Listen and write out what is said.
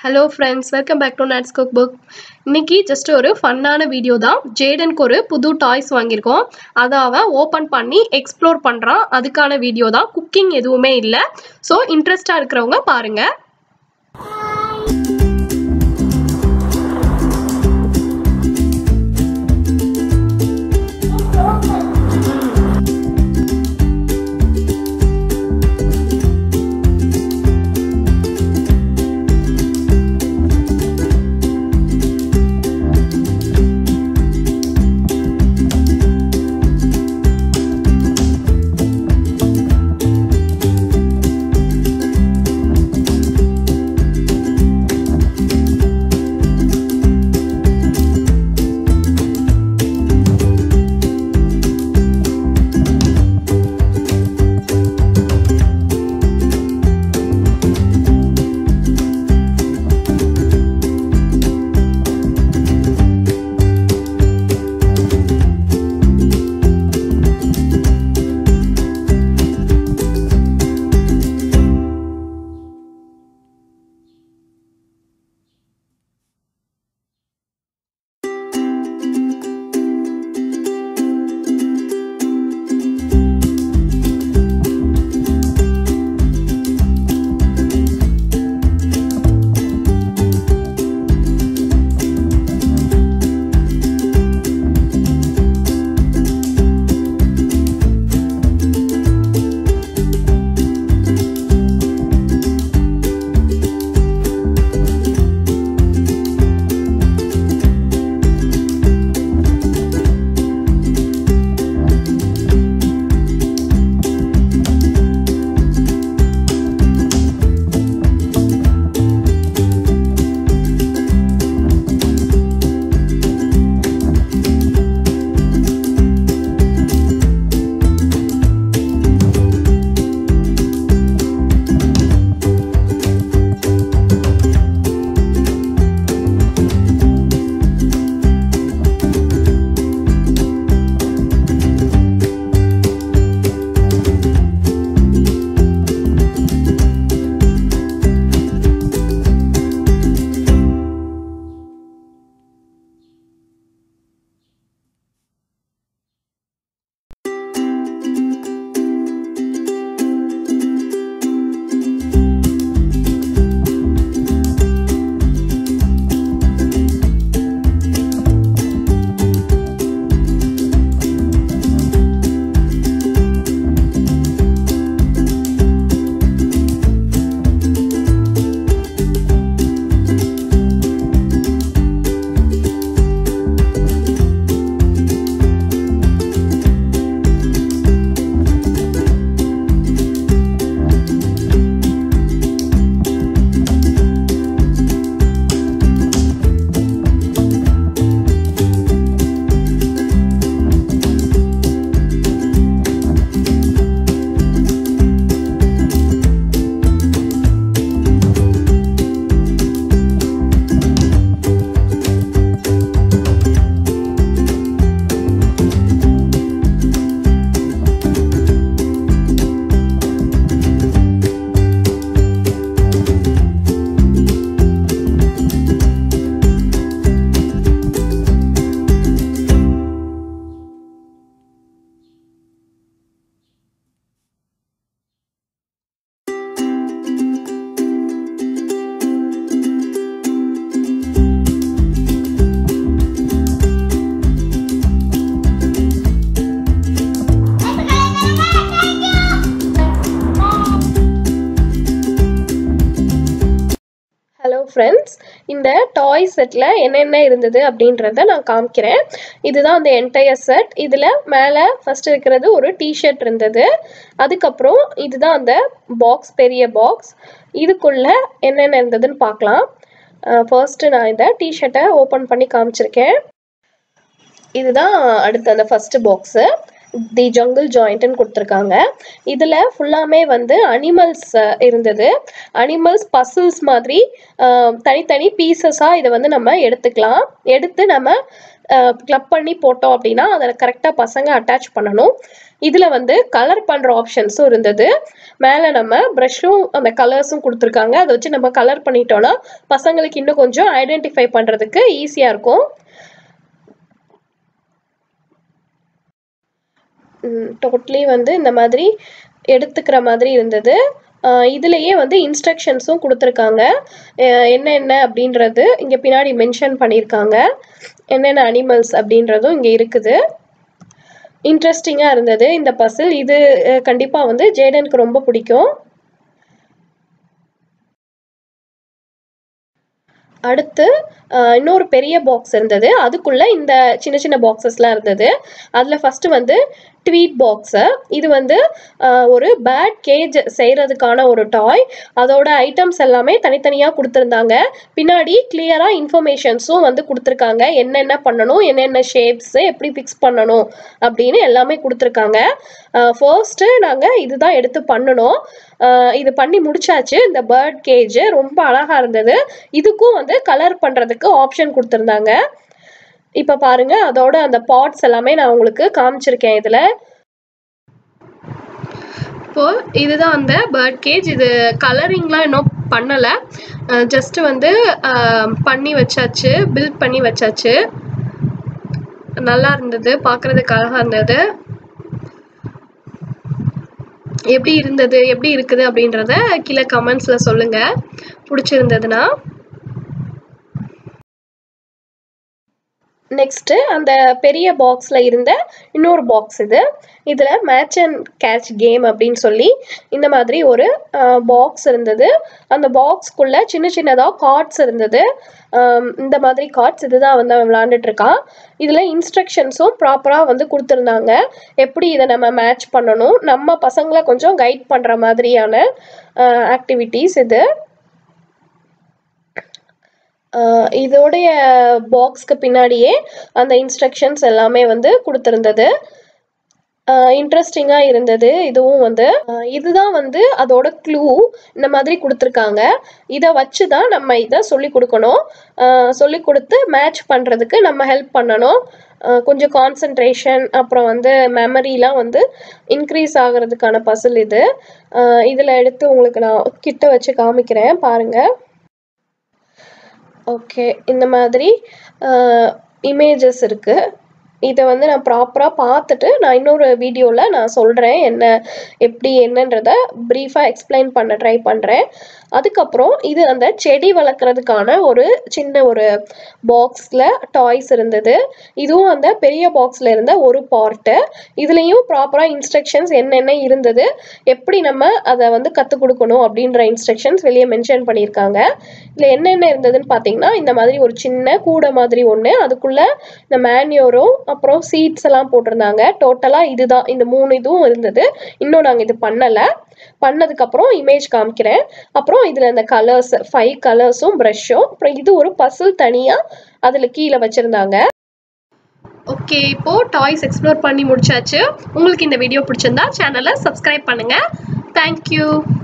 hello friends welcome back to Nuts Cook Book இன்னைக்கு just ஒரு ஃபன்னான வீடியோ தான் ஜேடனுக்கு ஒரு புது டாய்ஸ் வாங்கியிருக்கோம் அதை அவன் ஓப்பன் பண்ணி எக்ஸ்ப்ளோர் பண்ணுறான் அதுக்கான வீடியோ தான் குக்கிங் எதுவுமே இல்லை ஸோ இன்ட்ரெஸ்டாக இருக்கிறவங்க பாருங்கள் ஹலோ ஃப்ரெண்ட்ஸ் இந்த டாய் செட்டில் என்னென்ன இருந்தது அப்படின்றத நான் காமிக்கிறேன் இதுதான் அந்த என்டையர் செட் இதில் மேலே ஃபஸ்ட் இருக்கிறது ஒரு டிஷர்ட் இருந்தது அதுக்கப்புறம் இதுதான் அந்த பாக்ஸ் பெரிய பாக்ஸ் இதுக்குள்ளே என்னென்ன இருந்ததுன்னு பார்க்கலாம் ஃபர்ஸ்ட்டு நான் இந்த டிஷர்ட்டை ஓப்பன் பண்ணி காமிச்சிருக்கேன் இதுதான் அடுத்த அந்த ஃபஸ்ட்டு பாக்ஸு தி ஜங்கிள் ஜாயிண்ட்னு கொடுத்துருக்காங்க இதில் ஃபுல்லாமே வந்து அனிமல்ஸ் இருந்தது அனிமல்ஸ் பசில்ஸ் மாதிரி அஹ், தனித்தனி பீசஸாக இதை வந்து நம்ம எடுத்துக்கலாம் எடுத்து நம்ம கிளப் பண்ணி போட்டோம் அப்படின்னா அதில் கரெக்டாக பசங்க அட்டாச் பண்ணணும் இதில் வந்து கலர் பண்ணுற ஆப்ஷன்ஸும் இருந்தது மேலே நம்ம ப்ரஷ்ஷும் அந்த கலர்ஸும் கொடுத்துருக்காங்க அதை வச்சு நம்ம கலர் பண்ணிட்டோம்னா பசங்களுக்கு இன்னும் கொஞ்சம் ஐடென்டிஃபை பண்ணுறதுக்கு ஈஸியாக இருக்கும் டோட்டலி வந்து இந்த மாதிரி எடுத்துக்கிற மாதிரி இருந்தது ஆஹ் இதுலயே வந்து இன்ஸ்ட்ரக்ஷன்ஸும் கொடுத்துருக்காங்க அஹ் என்ன என்ன அப்படின்றது இங்கே பின்னாடி மென்ஷன் பண்ணியிருக்காங்க என்னென்ன அனிமல்ஸ் அப்படின்றதும் இங்கே இருக்குது இன்ட்ரெஸ்டிங்காக இருந்தது இந்த பசில் இது கண்டிப்பாக வந்து ஜேடனுக்கு ரொம்ப பிடிக்கும் அடுத்து அஹ், இன்னொரு பெரிய பாக்ஸ் இருந்தது அதுக்குள்ள இந்த சின்ன சின்ன பாக்ஸஸ்லாம் இருந்தது அதில் ஃபர்ஸ்ட் வந்து ட்வீட் பாக்ஸு இது வந்து அஹ், ஒரு பேட் கேஜ் செய்கிறதுக்கான ஒரு டாய் அதோட ஐட்டம்ஸ் எல்லாமே தனித்தனியாக கொடுத்துருந்தாங்க பின்னாடி கிளியராக இன்ஃபர்மேஷன்ஸும் வந்து கொடுத்துருக்காங்க என்னென்ன பண்ணணும் என்னென்ன ஷேப்ஸு எப்படி ஃபிக்ஸ் பண்ணணும் அப்படின்னு எல்லாமே கொடுத்துருக்காங்க ஃபர்ஸ்ட்டு நாங்கள் இதுதான் எடுத்து பண்ணணும் அஹ், இது பண்ணி முடிச்சாச்சு இந்த பேர்ட் கேஜ் ரொம்ப அழகாக இருந்தது இதுக்கும் வந்து கலர் பண்ணுறதுக்கு ஆப்ஷன் கொடுத்துருந்தாங்க இப்போ பாருங்க அதோட அந்த பாட்ஸ் எல்லாமே நான் உங்களுக்கு காமிச்சிருக்கேன் இதில் இப்போ இதுதான் அந்த பேர்ட் கேஜ் இது கலரிங்லாம் இன்னும் பண்ணலை ஜஸ்ட் வந்து அஹ், பண்ணி வச்சாச்சு பில்ட் பண்ணி வச்சாச்சு நல்லா இருந்தது பார்க்கறதுக்கு அழகாக இருந்தது எப்படி இருந்தது எப்படி இருக்குது அப்படின்றத கீழே கமெண்ட்ஸில் சொல்லுங்கள் பிடிச்சிருந்ததுன்னா நெக்ஸ்ட்டு அந்த பெரிய பாக்ஸில் இருந்த இன்னொரு பாக்ஸ் இது இதில் மேட்ச் அண்ட் கேட்ச் கேம் அப்படின்னு சொல்லி இந்த மாதிரி ஒரு பாக்ஸ் இருந்தது அந்த பாக்ஸ்க்குள்ளே சின்ன சின்னதாக கார்ட்ஸ் இருந்தது ஆம், இந்த மாதிரி கார்ட்ஸ் இதுதான் வந்து அவன் விளாண்டுட்டு இருக்கான் இதில் இன்ஸ்ட்ரக்ஷன்ஸும் ப்ராப்பராக வந்து கொடுத்துருந்தாங்க எப்படி இதை நம்ம மேட்ச் பண்ணணும் நம்ம பசங்களை கொஞ்சம் கைட் பண்ணுற மாதிரியான ஆக்டிவிட்டீஸ் இது ஆஹ் இதோடைய பாக்ஸ்க்கு பின்னாடியே அந்த இன்ஸ்ட்ரக்ஷன்ஸ் எல்லாமே வந்து கொடுத்துருந்தது இன்ட்ரெஸ்டிங்காக இருந்தது இதுவும் வந்து ஆஹ் இதுதான் வந்து அதோட க்ளூ இந்த மாதிரி கொடுத்துருக்காங்க இதை வச்சு தான் நம்ம இதை சொல்லி கொடுக்கணும் சொல்லி கொடுத்து மேட்ச் பண்ணுறதுக்கு நம்ம ஹெல்ப் பண்ணணும் ஆஹ் கொஞ்சம் கான்சன்ட்ரேஷன் அப்புறம் வந்து மெமரிலாம் வந்து இன்க்ரீஸ் ஆகிறதுக்கான பசில் இது இதில் எடுத்து உங்களுக்கு நான் கிட்ட வச்சு காமிக்கிறேன் பாருங்கள் ஓகே இந்த மாதிரி இமேஜஸ் இருக்குது இதை வந்து நான் ப்ராப்பராக பார்த்துட்டு நான் இன்னொரு வீடியோவில் நான் சொல்கிறேன் என்ன எப்படி என்னன்றத ப்ரீஃபாக எக்ஸ்பிளைன் பண்ண ட்ரை பண்ணுறேன் அதுக்கப்புறம் இது அந்த செடி வளர்க்குறதுக்கான ஒரு சின்ன ஒரு பாக்ஸில் டாய்ஸ் இருந்தது இதுவும் அந்த பெரிய பாக்ஸில் இருந்த ஒரு பார்ட்டு இதுலேயும் ப்ராப்பராக இன்ஸ்ட்ரக்ஷன்ஸ் என்னென்ன இருந்தது எப்படி நம்ம அதை வந்து கற்றுக் கொடுக்கணும் அப்படின்ற இன்ஸ்ட்ரக்ஷன்ஸ் வெளியே மென்ஷன் பண்ணியிருக்காங்க இதில் என்னென்ன இருந்ததுன்னு பார்த்தீங்கன்னா இந்த மாதிரி ஒரு சின்ன கூடை மாதிரி ஒன்று அதுக்குள்ளே இந்த மேன்யூரும் அப்புறம் சீட்ஸ் எல்லாம் போட்டிருந்தாங்க டோட்டலாக இதுதான் இந்த மூணு இதுவும் இருந்தது இன்னும் நாங்கள் இது பண்ணலை பண்ணதுக்கப்புறம் இமேஜ் காமிக்கிறேன் அப்புறம் இதில் இந்த கலர்ஸ் ஃபைவ் கலர்ஸும் ப்ரஷ்ஷும் அப்புறம் இது ஒரு பசில் தனியாக அதில் கீழே வச்சுருந்தாங்க ஓகே இப்போ டாய்ஸ் எக்ஸ்ப்ளோர் பண்ணி முடிச்சாச்சு உங்களுக்கு இந்த வீடியோ பிடிச்சிருந்தா சேனலை சப்ஸ்கிரைப் பண்ணுங்க தேங்க்யூ